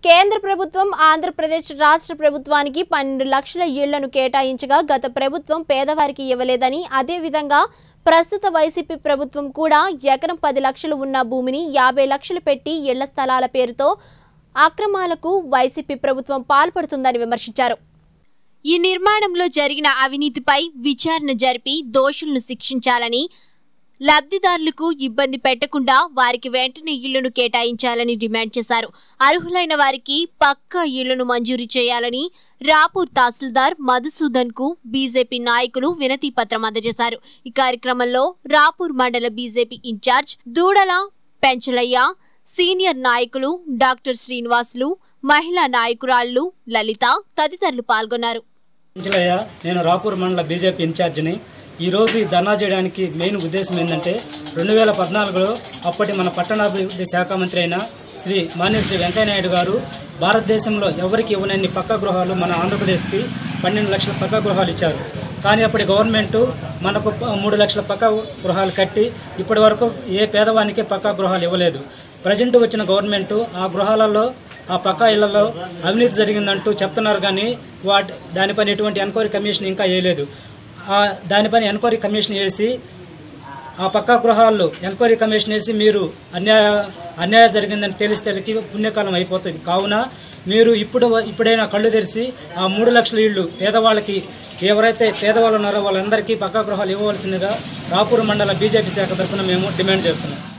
కేంద్ర ప్రభుత్వం ఆంధ్రప్రదేశ్ రాష్ట్ర ప్రభుత్వానికి పన్నెండు లక్షల ఇళ్లను కేటాయించగా గత ప్రభుత్వం పేదవారికి ఇవ్వలేదని అదేవిధంగా ప్రస్తుత వైసీపీ ప్రభుత్వం కూడా ఎకరం పది లక్షలు ఉన్న భూమిని యాభై లక్షలు పెట్టి ఇళ్ల స్థలాల పేరుతో అక్రమాలకు వైసీపీ ప్రభుత్వం పాల్పడుతుందని విమర్శించారు ఈ నిర్మాణంలో జరిగిన అవినీతిపై విచారణ జరిపి దోషులను శిక్షించాలని లబ్ధిదారులకు ఇబ్బంది పెట్టకుండా వారికి వెంటనే ఇళ్లను కేటాయించాలని డిమాండ్ చేశారు అర్హులైన వారికి పక్కా ఇళ్లను మంజూరు చేయాలని రాపూర్ తహసీల్దార్ మధుసూదన్ కు బీజేపీ నాయకులు వినతి పత్రం అందజేశారు ఈ కార్యక్రమంలో రాపూర్ మండల BJP incharge Doodala Penchalaiah senior నాయకులు డాక్టర్ శ్రీనివాసులు మహిళా నాయకురాళ్లు లలిత తదితరులు పాల్గొన్నారు పెంచలయ్య నేను రాపూర్ మండల బీజేపీ ఇన్ఛార్జిని ఈ రోజు ఈ ధర్నా చేయడానికి మెయిన్ ఉద్దేశం ఏంటంటే రెండు వేల పద్నాలుగులో అప్పటి మన పట్టణాభివృద్ధి శాఖ మంత్రి అయిన శ్రీ మాన్య శ్రీ వెంకయ్యనాయుడు గారు భారతదేశంలో ఎవరికి ఇవ్వనన్ని పక్క గృహాలు మన ఆంధ్రప్రదేశ్కి పన్నెండు లక్షల పక్క గృహాలు ఇచ్చారు కానీ అప్పటి గవర్నమెంట్ మనకు ప- మూడు లక్షల పక్క గృహాలు కట్టి ఇప్పటి వరకు ఏ పేదవానికి పక్కా గృహాలు ఇవ్వలేదు ప్రజెంట్ వచ్చిన గవర్నమెంట్ ఆ గృహాలలో ఆ పక్కా ఇళ్లలో అవినీతి జరిగిందంటూ చెప్తున్నారు కానీ వాటి దానిపైన ఎటువంటి ఎంక్వైరీ కమిషన్ ఇంకా వేయలేదు ఆ దానిపైన ఎంక్వైరీ కమిషన్ వేసి ఆ పక్కా గృహాల్లో ఎంక్వైరీ కమిషన్ వేసి మీరు అన్యాయ అన్యాయం జరిగిందని తెలిస్తే పుణ్యకాలం అయిపోతుంది కావున మీరు ఇప్పుడు ఇప్పుడైనా కళ్ళు తెరిచి ఆ మూడు లక్షల ఇళ్ళు పేదవాళ్ళకి ఎవరైతే పేదవాళ్ళు ఉన్నారో వాళ్ళందరికీ పక్కా గృహాలు ఇవ్వవలసిందిగా రాపూర్ మండల బీజేపీ శాఖ తరఫున మేము డిమాండ్ చేస్తున్నాం